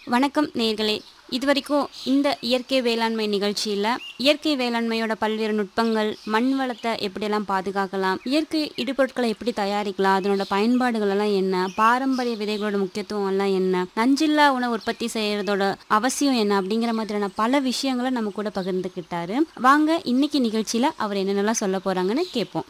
வணக்கம் நேர்களே இதுவரைக்கும் இந்த இயற்கை வேளாண்மை நிகழ்ச்சியில் இயற்கை வேளாண்மையோட பல்வேறு நுட்பங்கள் மண் வளத்தை எப்படியெல்லாம் பாதுகாக்கலாம் இயற்கை இடுபொருட்களை எப்படி தயாரிக்கலாம் அதனோட பயன்பாடுகள் எல்லாம் என்ன பாரம்பரிய விதைகளோட முக்கியத்துவம் எல்லாம் என்ன நஞ்சில்லா உணவு உற்பத்தி செய்யறதோட அவசியம் என்ன அப்படிங்கிற மாதிரியான பல விஷயங்களை நம்ம கூட பகிர்ந்துக்கிட்டாரு வாங்க இன்னைக்கு நிகழ்ச்சியில் அவர் என்னென்னலாம் சொல்ல போறாங்கன்னு கேட்போம்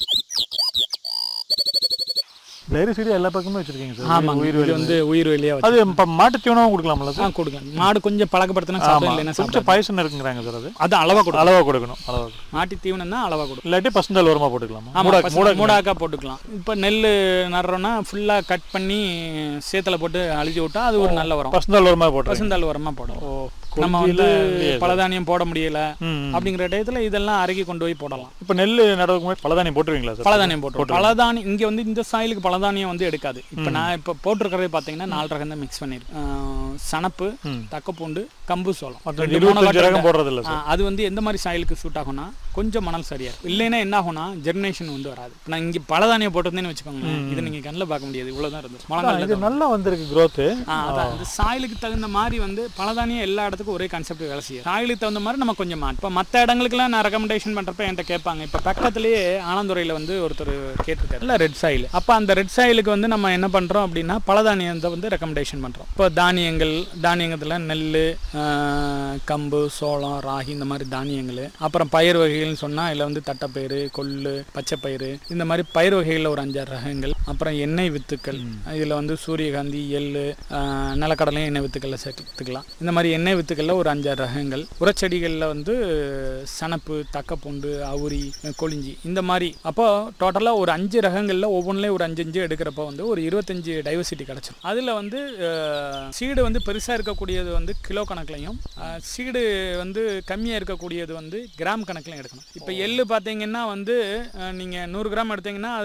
டைரி சீடு எல்லா பக்கமும் வச்சிருக்கீங்க சார் ஆமாங்க உயிர் இது வெளி வந்து உயிர் வெளியாக வச்சு அது இப்போ மாட்டு தீவனம் கொடுக்கலாம்ல ஆ சார் கொடுங்க மாடு கொஞ்சம் பழக்கப்படுத்தினா சாப்பிடும் இல்லைன்னா கொஞ்சம் சாப்பிடும் பாய்சன் இருக்குங்கிறாங்க சார் அது அது அளவாக கொடுக்கும் அளவா கொடுக்கணும் அளவா கொடுக்கணும். மாட்டி தீவனம் தான் அளவாக கொடுக்கும் இல்லாட்டி பசுந்தாள் உரமா போட்டுக்கலாமா ஆமாம் மூடா மூடா மூடாக்கா போட்டுக்கலாம் இப்போ நெல் நடுறோன்னா ஃபுல்லாக கட் பண்ணி சேத்துல போட்டு அழிச்சு விட்டா அது ஒரு நல்ல உரம் பசுந்தாள் உரமா போட்டுருங்க பசுந்தாள் உரமாக போடும் ஓ நம்ம வந்து இல்லையே பலதானியம் போட முடியல ம் ம். அப்படிங்கிற டயத்துல இதெல்லாம் அருகி கொண்டு போய் போடலாம் இப்போ நெல் நடவுக்கு முன்னாடி பலதானியம் போட்டுருவீங்களா சார் பலதானியம் போட்டுரும் பலதானியம் இங்க வந்து இந்த சாயிலுக்கு பலதானியம் வந்து எடுக்காது இப்போ நான் இப்போ போட்டிருக்கிறதே பார்த்தீங்கன்னா நாலு ரகம் தான் மிக்ஸ் பண்ணியிருக்கேன் ஆஹ் சணப்பு ம். தக்கப்பூண்டு கம்பு சோளம் மற்ற ரெண்டு இருபத்தஞ்சு monocotyledon. ரகம் போடுறது இல்லை சார் ஆ, அது வந்து எந்த மாதிரி சாயிலுக்கு சூட் ஆகும்னா கொஞ்சம் மணல் சரியா இருக்கும் இல்லைன்னா என்ன ஆகும்னா ஜெர்மினேஷன் வந்து வராது இப்ப நான் இங்க பலதானியம் போட்டிருந்தேன்னு வச்சுக்கோங்களேன் இது நீங்க கண்ணில் பார்க்க முடியாது இவ்வளவுதான் இருந்துச்சு ஆ, முழங்கால்ல இது நல்லா வந்திருக்கு growth ஆ, அதான் இந்த சாயிலுக்கு தகுந்த மாதிரி வந்து பலதானியம் எல்லா இடத்துக்கும் ஒரே கான்செப்ட் வேலை செய்யும் சாயிலுக்கு தகுந்த மாதிரி நம்ம கொஞ்சம் மாட்டோம் இப்போ மற்ற இடங்களுக்குலாம் நான் ரெக்கமெண்டேஷன் பண்ணுறப்ப என்கிட்ட கேட்பாங்க இப்போ பக்கத்துலேயே ஆனந்துறையில் வந்து ஒருத்தர் கேட்டிருக்காரு இல்லை ரெட் சாயில் அப்போ அந்த ரெட் சாயிலுக்கு வந்து நம்ம என்ன பண்ணுறோம் அப்படின்னா பலதானியத்தை வந்து ரெக்கமெண்டேஷன் பண்ணுறோம் இப்போ தானியங்கள் தானியங்கத்தில் நெல் கம்பு சோளம் ராகி இந்த மாதிரி தானியங்கள் அப்புறம் பயிர் வகைகள்னு சொன்னால் இதில் வந்து தட்டைப்பயிறு கொள்ளு பச்சைப்பயிறு இந்த மாதிரி பயிர் வகைகளில் ஒரு அஞ்சாறு ரகங்கள் அப்புறம் எண்ணெய் வித்துக்கள் இதில் வந்து சூரியகாந்தி எள்ளு ஆஹ், நிலக்கடலையும் எண்ணெய் வித்துக்களில் சேர்த்துக்கலாம் இந்த மாதிரி எண்ணெய் வித்துக்களில் ஒரு அஞ்சாறு ரகங்கள் உரச்செடிகளில் வந்து சணப்பு தக்கப்பூண்டு அவுரி கொளிஞ்சி இந்த மாதிரி அப்போ டோட்டலாக ஒரு அஞ்சு ரகங்களில் ஒவ்வொன்றிலையும் ஒரு அஞ்சு அஞ்சு எடுக்கிறப்போ வந்து ஒரு இருபத்தஞ்சு டைவர்சிட்டி கிடச்சிடும் அதில் வந்து சீடு வந்து பெருசாக இருக்கக்கூடியது வந்து கிலோ கணக்குலையும் சீடு வந்து கம்மியாக இருக்கக்கூடியது வந்து கிராம் கணக்குலையும் எடுக்கணும் இப்போ எள்ளு பார்த்தீங்கன்னா வந்து நீங்கள் நூறு கிராம் எடுத்தீங்கன்னா